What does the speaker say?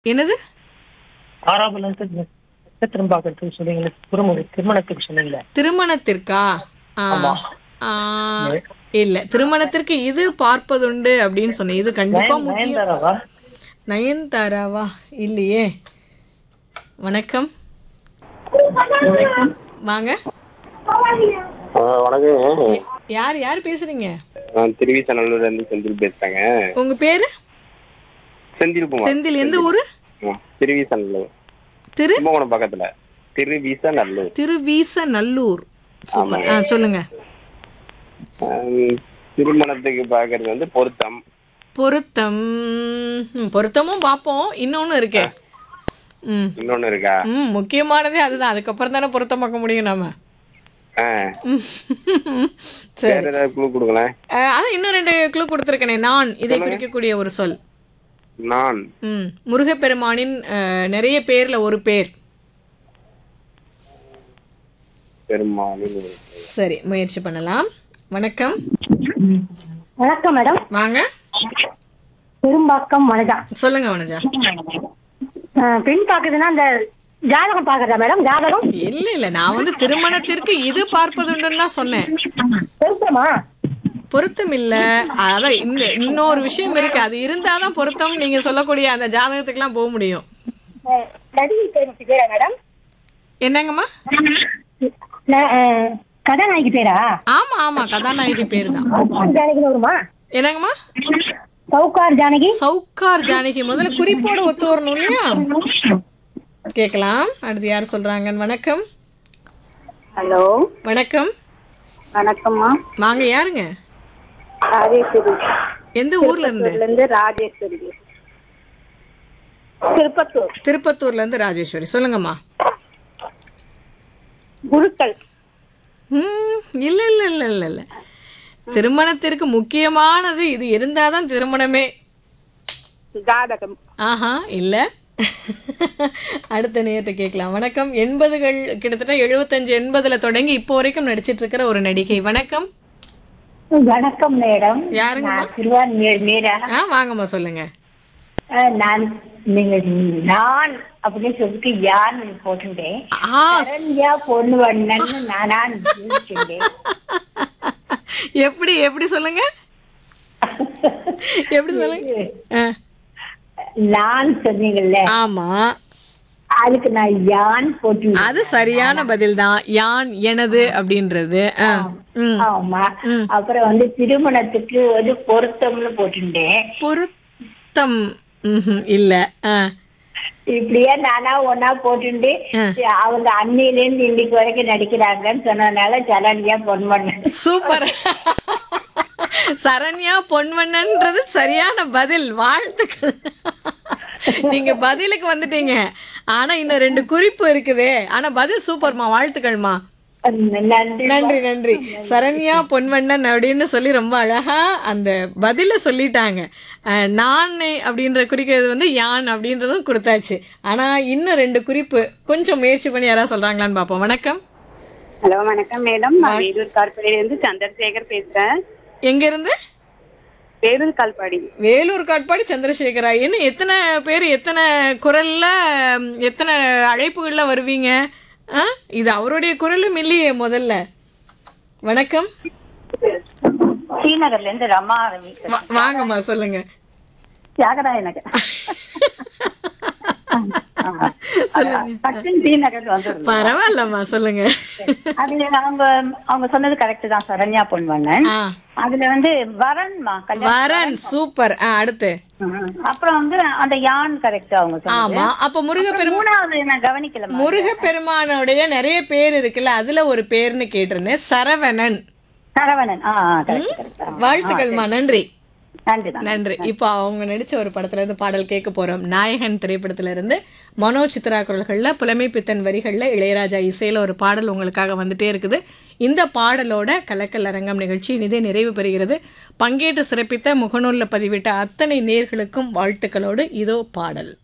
என்னது ஆறாவது திரும்பாக்கத்துக்கு சொன்னீங்களே திருமண திருமணத்துக்கு சொன்னீங்களே திருமணத்திற்கா ஆ, ஆமா. ஆ, இல்ல திருமணத்திற்கு இது பார்ப்பதுண்டு அப்படின்னு சொன்னேன் இது கண்டிப்பா நயன்- முக்கியம் நயன்தாராவா நயன்தாராவா இல்லையே வணக்கம் வாங்க ஆ, வணக்கங்க யார் யார் பேசுறீங்க நான் திருவிசநல்லூர்ல இருந்து செந்தில் பேசுறேங்க உங்க பேரு செந்தில் குமார் செந்தில் எந்த ஊரு ஆ, திருவிசநல்லூர் திரு கும்பகோணம் பக்கத்துல திருவிசநல்லூர் திருவீச நல்லூர் சூப்பர் ஆ சொல்லுங்க ஆம், திருமணத்துக்கு பாக்குறது வந்து பொருத்தம் பொருத்தம் ம், பொருத்தமும் பார்ப்போம் இன்னொன்னு இருக்கே ம் இன்னொன்னு இருக்கா ம் முக்கியமானதே அதுதான் அதுக்கப்புறம் தானே பொருத்தம் பார்க்க முடியும் நாம ஆ, ம். சரி வேற ஏதாவது குழு கொடுங்களேன் அஹ், அதான் இன்னும் ரெண்டு க்ளூ கொடுத்துருக்கேனே நான் இதை குறிக்கக்கூடிய ஒரு சொல் நான் ம் முருகப்பெருமானின் அஹ், நிறைய பேர்ல ஒரு பேர் பெருமாளின் ஒரு சரி முயற்சி பண்ணலாம் வணக்கம் வணக்கம் மேடம் வாங்க பெரும்பாக்கம் வனஜா சொல்லுங்க வனஜா அஹ், பெண் பாக்குதுன்னா அந்த ஜாதகம் பாக்குறதா மேடம் ஜாதகம் இல்ல இல்ல நான் வந்து திருமணத்திற்கு இது பார்ப்பதுண்டுன்னு தான் சொன்னேன் பொருத்தமா பொருத்தம் இல்ல அதான் இந்த இன்னொரு விஷயம் இருக்கு அது இருந்தாதான் பொருத்தம் நீங்க சொல்லக்கூடிய அந்த ஜாதகத்துக்குலாம் போக முடியும் அஹ், நடிகை பேர் பேரா மேடம் என்னங்கம்மா ந- அஹ், கதாநாயகி பேரா ஆமா ஆமா கதாநாயகி பேர் தான் சவுக்கார் ஜானகி வருமா என்னங்கம்மா சவுக்கார் ஜானகி சவுக்கார் ஜானகி முதல்ல குறிப்போட ஒத்து வரணும் இல்லையா கேட்கலாம் அடுத்து யார் சொல்றாங்க வணக்கம் ஹலோ வணக்கம் வணக்கம்மா வாங்க யாருங்க ராஜேஸ்வரி எந்த ஊர்ல இருந்து திருப்பத்தூர்ல இருந்து ராஜேஸ்வரி திருப்பத்தூர் திருப்பத்தூர்ல இருந்து ராஜேஸ்வரி சொல்லுங்கம்மா குருக்கள் ம் இல்ல இல்ல இல்ல இல்ல இல்ல திருமணத்திற்கு முக்கியமானது இது இருந்தாதான் திருமணமே ஜாதகம் ஆஹா இல்ல அடுத்த நேரத்தை கேட்கலாம் வணக்கம் எண்பதுகள் கிட்டத்தட்ட எழுபத்தஞ்சு எண்பதுல தொடங்கி இப்போ வரைக்கும் நடிச்சிட்டு இருக்கிற ஒரு நடிகை வணக்கம் வணக்கம் மேடம் யாருங்கம்மா நான் திருவான்மியூர் மீரா ஆ வாங்கம்மா சொல்லுங்க அஹ், நான் நீங்க நான் அப்படின்னு சொல்லிட்டு யார் போட்டுட்டேன் ஆ சரண்யா பொண்ணு வண்ணன்னு நானா யோசிச்சுட்டேன். எப்படி எப்படி சொல்லுங்க எப்படி சொல்லுங்க ஆ, நான் சொன்னீங்கல்ல ஆமா அதுக்கு நான் யான் போட்டு அது சரியான பதில் தான் யான் எனது அப்படின்றது ஆ, ம். ஆமா அப்புறம் வந்து திருமணத்துக்கு வந்து பொருத்தம்னு போட்டுட்டேன் பொருத்தம் ம்ஹும், இல்ல ஆ. இப்படியே நானா ஒன்னா போட்டுட்டு அவங்க அன்னையில இருந்து இன்னைக்கு வரைக்கும் நடிக்கிறாங்கன்னு சொன்னதுனால சரண்யா பொன் பண்ணேன் சூப்பர் சரண்யா பொன்வண்ணன்றது சரியான பதில் வாழ்த்துக்கள் நீங்க பதிலுக்கு வந்துட்டீங்க ஆனா இன்னும் ரெண்டு குறிப்பு இருக்குதே ஆனா பதில் சூப்பர்மா வாழ்த்துக்கள்மா நன்றி நன்றி நன்றி சரண்யா பொன்வண்ணன் அப்படின்னு சொல்லி ரொம்ப அழகா அந்த பதில சொல்லிட்டாங்க அஹ், நான் அப்படின்ற குறிக்கிறது வந்து யான் அப்படின்றதும் கொடுத்தாச்சு ஆனா இன்னும் ரெண்டு குறிப்பு கொஞ்சம் முயற்சி பண்ணி யாராவது சொல்றாங்களான்னு பார்ப்போம் வணக்கம் ஹலோ வணக்கம் மேடம் நான் வேலூர் கால்பாடியில இருந்து சந்திரசேகர் பேசுறேன் எங்க இருந்து வேலூர் கால்பாடி வேலூர் காட்பாடி சந்திரசேகரா என்ன எத்தனை பேர் எத்தனை குரல்ல ம், எத்தனை அழைப்புகள்ல வருவீங்க ஆ இது அவருடைய குரலும் இல்லையே முதல்ல வணக்கம் ஸ்ரீநகர்ல இருந்து ரமா ரவி வா- வாங்கம்மா சொல்லுங்க தியாகராய நகர் சொல்லுங்க பட்டன் ஸ்ரீநகர் வந்துருந்தோம் பரவாயில்லம்மா சொல்லுங்க அதுல அவங்க அவங்க சொன்னது கரெக்ட் தான் சரண்யா பொன் பண்ணேன் ஆ அதுல வந்து வரன்மா கல்யாணம் வரன் சூப்பர் ஆ அடுத்து ம். அப்புறம் வந்து அந்த யான் கரெக்ட் அவங்க சொன்னது ஆமா அப்ப முருகப்பெருமான் மூணாவது நான் கவனிக்கல முருகப்பெருமானுடைய நிறைய பேர் இருக்குல்ல அதுல ஒரு பேர்னு கேட்டிருந்தேன் சரவணன் சரவணன் ஆ கரெக்ட் கரெக்ட் வாழ்த்துக்கள்மா நன்றி நன்றி தான் நன்றி இப்போ அவங்க நடிச்ச ஒரு படத்துல இருந்து பாடல் கேட்க போறோம் நாயகன் திரைப்படத்துல இருந்து மனோ சித்ரா குரல்கள்ல புலமை பித்தன் வரிகள்ல இளையராஜா இசையில ஒரு பாடல் உங்களுக்காக வந்துட்டே இருக்குது இந்த பாடலோட கலக்கல் அரங்கம் நிகழ்ச்சி இதே நிறைவு பெறுகிறது பங்கேற்று சிறப்பித்த முகநூல்ல பதிவிட்ட அத்தனை நேர்களுக்கும் வாழ்த்துக்களோடு இதோ பாடல்